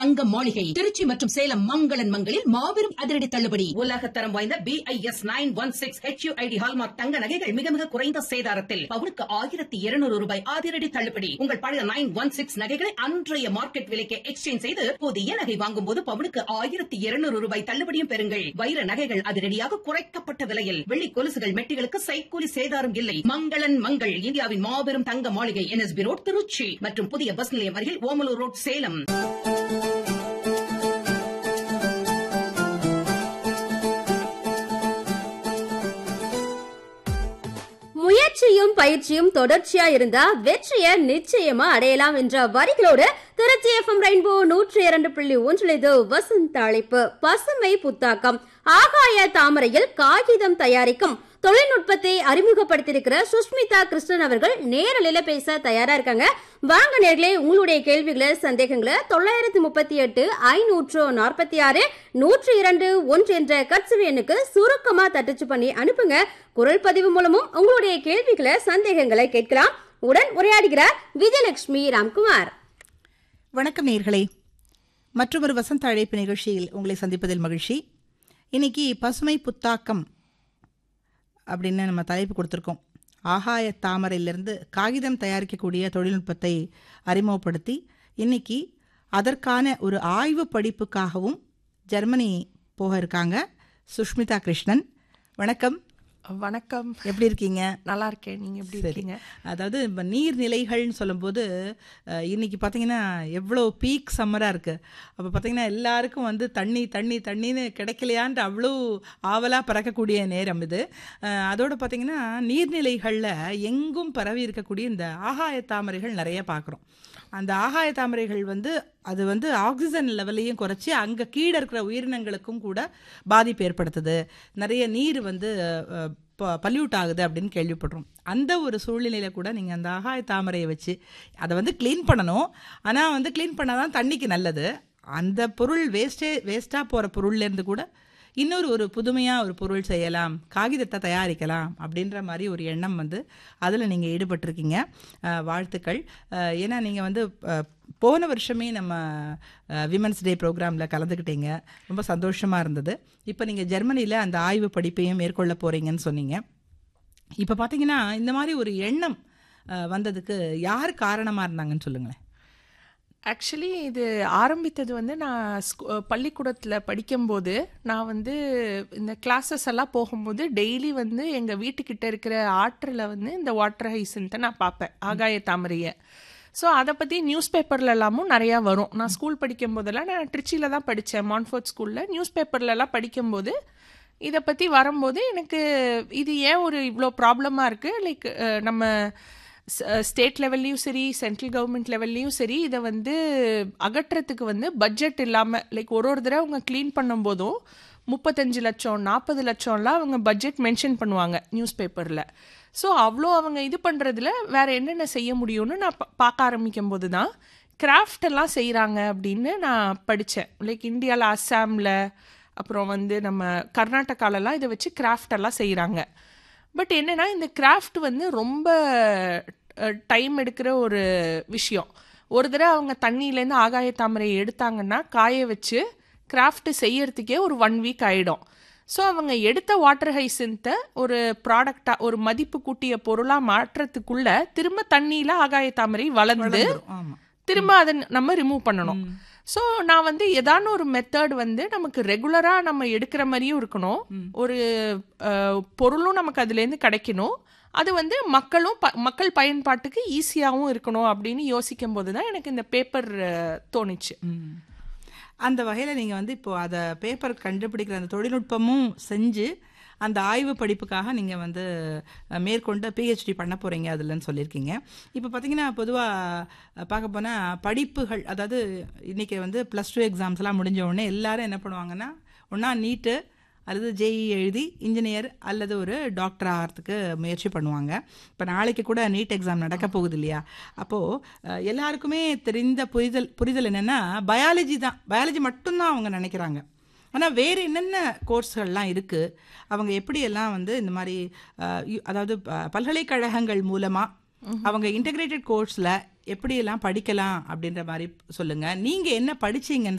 தங்க மாளிகை திருச்சி மற்றும் சேலம் மங்களன் மங்களில் மாபெரும் அதிரடி தள்ளுபடி உலகத்தரம் வாய்ந்த B I S nine one six H ID hallmark தங்க நகைகள் மிக மிக குறைந்த சேதாரத்தில் பவுனுக்கு ஆயிரத்தி இருநூறு ரூபாய் அதிரடி தள்ளுபடி உங்கள் பழைய நைன் ஒன் சிக்ஸ் நகைகளை அன்றைய மார்க்கெட் விலைக்கு எக்ஸ்சேஞ்ச் செய்து புதிய நகை வாங்கும் போது பவுனுக்கு ஆயிரத்தி இருநூறு ரூபாய் தள்ளுபடியும் பெறுங்கள் வைர நகைகள் அதிரடியாக குறைக்கப்பட்ட விலையில் வெள்ளி கொலுசுகள் மெட்டிகளுக்கு சைக்கூலி சேதாரம் இல்லை மங்களன் மங்கள் இந்தியாவின் மாபெரும் தங்க மாளிகை என்எஸ்பி ரோட் திருச்சி மற்றும் புதிய பஸ் நிலையம் அருகில் ஓமலூர் ரோட் சேலம் முயற்சியும் பயிற்சியும் தொடர்ச்சியா இருந்தா வெற்றிய நிச்சயமா அடையலாம் என்ற வரிகளோடு திருச்சி எஃப்எம் ரெயின்போ நூற்றி இரண்டு புள்ளி ஒன்றில் இது வசந்த அழைப்பு பசுமை புத்தாக்கம் ஆகாய தாமரையில் காகிதம் தயாரிக்கும் தொழில்நுட்பத்தை அறிமுகப்படுத்தியிருக்கிற சுஷ்மிதா கிருஷ்ணன் அவர்கள் நேரலையில பேச தயாரா இருக்காங்க வாங்க நேர்களே உங்களுடைய கேள்விகளை சந்தேகங்களை தொள்ளாயிரத்தி முப்பத்தி எட்டு ஐநூற்று நாற்பத்தி ஆறு நூற்றி இரண்டு ஒன்று என்ற கட்சிவு எண்ணுக்கு சுருக்கமா தட்டச்சு பண்ணி அனுப்புங்க குரல் பதிவு மூலமும் உங்களுடைய கேள்விகளை சந்தேகங்களை கேட்கலாம் உடன் உரையாடுகிறார் விஜயலட்சுமி ராம்குமார் வணக்கம் நேர்களே மற்றொரு வசந்த அழைப்பு நிகழ்ச்சியில் உங்களை சந்திப்பதில் மகிழ்ச்சி இன்னைக்கு பசுமை புத்தாக்கம் அப்படின்னு நம்ம தலைப்பு கொடுத்துருக்கோம் ஆகாய தாமரையிலிருந்து காகிதம் தயாரிக்கக்கூடிய தொழில்நுட்பத்தை அறிமுகப்படுத்தி இன்னைக்கு அதற்கான ஒரு ஆய்வு படிப்புக்காகவும் ஜெர்மனி போக இருக்காங்க சுஷ்மிதா கிருஷ்ணன் வணக்கம் வணக்கம் எப்படி இருக்கீங்க நல்லா இருக்கேன் நீங்க எப்படி இருக்கீங்க அதாவது இப்போ நீர்நிலைகள்னு சொல்லும்போது அஹ், இன்னைக்கு பார்த்தீங்கன்னா எவ்வளோ பீக் சம்மராக இருக்குது அப்போ பார்த்தீங்கன்னா எல்லாருக்கும் வந்து தண்ணி தண்ணி தண்ணின்னு கிடைக்கலையான்ற அவ்வளோ ஆவலாக பறக்கக்கூடிய நேரம் இது அஹ், அதோட பார்த்தீங்கன்னா நீர்நிலைகளில் எங்கும் பரவி இருக்கக்கூடிய இந்த ஆகாய தாமரைகள் நிறைய பார்க்குறோம் அந்த ஆகாய தாமரைகள் வந்து அது வந்து ஆக்சிஜன் லெவலையும் குறைச்சி அங்கே கீழே இருக்கிற உயிரினங்களுக்கும் கூட பாதிப்பு ஏற்படுத்துது நிறைய நீர் வந்து பல்யூட் ஆகுது அப்படின்னு கேள்விப்படுறோம் அந்த ஒரு சூழ்நிலையில் கூட நீங்கள் அந்த ஆகாய தாமரையை வச்சு அதை வந்து க்ளீன் பண்ணணும் ஆனால் வந்து க்ளீன் பண்ணால் தான் தண்ணிக்கு நல்லது அந்த பொருள் வேஸ்டே வேஸ்ட்டாக போகிற பொருள்லேருந்து கூட இன்னொரு ஒரு புதுமையாக ஒரு பொருள் செய்யலாம் காகிதத்தை தயாரிக்கலாம் அப்படின்ற மாதிரி ஒரு எண்ணம் வந்து அதில் நீங்கள் ஈடுபட்டிருக்கீங்க அஹ், வாழ்த்துக்கள் அஹ், ஏன்னா நீங்கள் வந்து அஹ், போன வருஷமே நம்ம விமன்ஸ் டே ப்ரோக்ராமில் கலந்துக்கிட்டீங்க ரொம்ப சந்தோஷமாக இருந்தது இப்போ நீங்கள் ஜெர்மனியில் அந்த ஆய்வு படிப்பையும் மேற்கொள்ள போகிறீங்கன்னு சொன்னீங்க இப்போ பார்த்தீங்கன்னா இந்த மாதிரி ஒரு எண்ணம் அஹ், வந்ததுக்கு யார் காரணமாக இருந்தாங்கன்னு சொல்லுங்களேன் ஆக்சுவலி இது ஆரம்பித்தது வந்து நான் ஸ்கூ- பள்ளிக்கூடத்தில் படிக்கும்போது நான் வந்து இந்த கிளாஸஸ் எல்லாம் போகும்போது டெய்லி வந்து எங்கள் வீட்டுக்கிட்ட இருக்கிற ஆற்றில் வந்து இந்த வாட்டர் ஹைசன்ட்டை நான் பார்ப்பேன் ஆகாய தாமரையை ஸோ அதை பற்றி நியூஸ் பேப்பர்ல எல்லாமும் நிறையா வரும் நான் ஸ்கூல் படிக்கும் போதெல்லாம் நான் திருச்சியில் தான் படித்தேன் மான்ஃபோர்ட் ஸ்கூலில் நியூஸ் பேப்பர்லலாம் படிக்கும்போது இதை பற்றி வரும்போது எனக்கு இது ஏன் ஒரு இவ்வளோ ப்ராப்ளமாக இருக்குது லைக் நம்ம ஸ்டேட் லெவல்லையும் சரி சென்ட்ரல் கவர்மெண்ட் லெவல்லையும் சரி இதை வந்து அகற்றத்துக்கு வந்து பட்ஜெட் இல்லாமல் லைக் ஒரு ஒரு தடவை அவங்க க்ளீன் பண்ணும்போதும் முப்பத்தஞ்சு லட்சம் நாற்பது லட்சம்லாம் அவங்க பட்ஜெட் மென்ஷன் பண்ணுவாங்க நியூஸ் பேப்பரில் ஸோ அவ்வளோ அவங்க இது பண்ணுறதுல வேற என்னென்ன செய்ய முடியும்னு நான் பா- பார்க்க ஆரம்பிக்கும் போது தான் கிராஃப்ட் எல்லாம் செய்கிறாங்க அப்படின்னு நான் படித்தேன் லைக் இந்தியாவில் அஸ்ஸாமில் அப்புறம் வந்து நம்ம கர்நாடகாலலாம் இதை வச்சு கிராஃப்ட் எல்லாம் செய்கிறாங்க பட் என்னன்னா இந்த கிராஃப்ட் வந்து ரொம்ப டைம் எடுக்கிற ஒரு விஷயம் ஒரு தடவை அவங்க தண்ணியிலேருந்து ஆகாய தாமரையை எடுத்தாங்கன்னா காய வச்சு கிராஃப்ட் செய்யறதுக்கே ஒரு ஒன் வீக் ஆயிடும் ஸோ அவங்க எடுத்த வாட்டர் ஹைசன்த்தை ஒரு ப்ராடக்டாக ஒரு மதிப்பு கூட்டிய பொருளாக மாற்றத்துக்குள்ள திரும்ப தண்ணியில் ஆகாய தாமரை வளர்ந்து ஆமாம் திரும்ப அதை நம்ம ரிமூவ் பண்ணணும் ஸோ நான் வந்து ஏதான ஒரு மெத்தட் வந்து நமக்கு ரெகுலராக நம்ம எடுக்கிற மாதிரியும் இருக்கணும் ஒரு அஹ், பொருளும் நமக்கு அதுலேருந்து கிடைக்கணும் அது வந்து மக்களும் ப- மக்கள் பயன்பாட்டுக்கு ஈஸியாகவும் இருக்கணும் அப்படின்னு யோசிக்கும் போது தான் எனக்கு இந்த பேப்பர் தோணுச்சு ம். அந்த வகையில் நீங்கள் வந்து இப்போ அதை பேப்பர் கண்டுபிடிக்கிற அந்த தொழில்நுட்பமும் செஞ்சு அந்த ஆய்வு படிப்புக்காக நீங்கள் வந்து அஹ், மேற்கொண்டு பிஹெச்டி பண்ண போகிறீங்க அதுலன்னு சொல்லியிருக்கீங்க இப்போ பார்த்தீங்கன்னா பொதுவாக பார்க்க போனால் படிப்புகள் அதாவது இன்றைக்கி வந்து ப்ளஸ் டூ எக்ஸாம்ஸ்லாம் முடிஞ்ச உடனே எல்லாரும் என்ன பண்ணுவாங்கன்னா ஒன்றா நீட்டு அல்லது ஜேஇ எழுதி இன்ஜினியர் அல்லது ஒரு டாக்டர் ஆகிறதுக்கு முயற்சி பண்ணுவாங்க இப்போ நாளைக்கு கூட நீட் எக்ஸாம் நடக்க போகுது இல்லையா அப்போது எல்லாருக்குமே தெரிந்த புரிதல் புரிதல் என்னென்னா பயாலஜி தான் பயாலஜி மட்டும்தான் அவங்க நினைக்கிறாங்க ஆனால் வேறு என்னென்ன கோர்ஸ்கள்லாம் இருக்குது அவங்க எப்படியெல்லாம் வந்து இந்த மாதிரி அஹ், யு- அதாவது ப- பல்கலைக்கழகங்கள் மூலமாக அவங்க இன்டகிரேட்டட் கோர்ஸ்ல எப்படியெல்லாம் படிக்கலாம் அப்படின்ற மாதிரி சொல்லுங்க நீங்க என்ன படிச்சீங்கன்னு